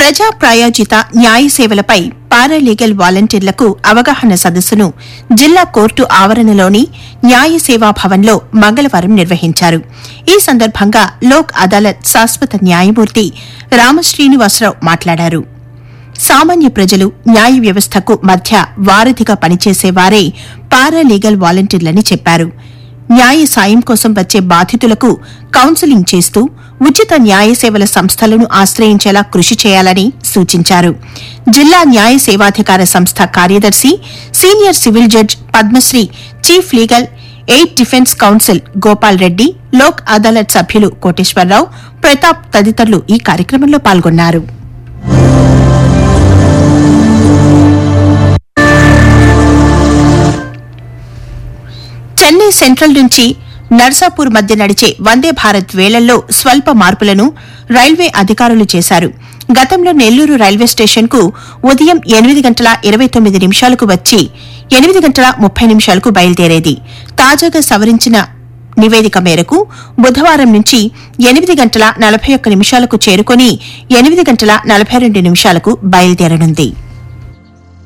ప్రజా ప్రాయోజిత న్యాయ సేవలపై పారాలీగల్ వాలంటీర్లకు అవగాహన సదస్సును జిల్లా కోర్టు ఆవరణలోని న్యాయ సేవా భవన్లో మంగళవారం నిర్వహించారు ఈ సందర్భంగా లోక్ అదాలత్ శాశ్వత న్యాయమూర్తి రామశ్రీనివాసరావు మాట్లాడారు సామాన్య ప్రజలు న్యాయ వ్యవస్థకు మధ్య వారధిగా పనిచేసే వారే పారాలీగల్ వాలంటీర్లని చెప్పారు న్యాయ సాయం కోసం వచ్చే బాధితులకు కౌన్సిలింగ్ చేస్తూ ఉచిత న్యాయ సేవల సంస్థలను ఆశ్రయించేలా కృషి చేయాలని సూచించారు జిల్లా న్యాయ సేవాధికార సంస్థ కార్యదర్శి senior civil judge Padmasri chief legal aid defence counsel Gopal Reddy Lok Adalat సభ్యులు కోటేశ్వరరావు ప్రతాప్ తదితరులు ఈ కార్యక్రమంలో పాల్గొన్నారు చెన్నై సెంట్రల్ నుంచి నర్సాపూర్ మధ్య నడిచే వందే భారత్ వేళల్లో స్వల్ప మార్పులను రైల్వే అధికారులు చేశారు గతంలో నెల్లూరు రైల్వే స్టేషన్కు ఉదయం ఎనిమిది గంటల ఇరవై తొమ్మిది నిమిషాలకు వచ్చి ఎనిమిది గంటల ముప్పై నిమిషాలకు బయలుదేరేది తాజాగా సవరించిన నివేదిక మేరకు బుధవారం నుంచి ఎనిమిది గంటల నలభై ఒక్క నిమిషాలకు చేరుకొని ఎనిమిది గంటల నలభై రెండు నిమిషాలకు బయలుదేరనుంది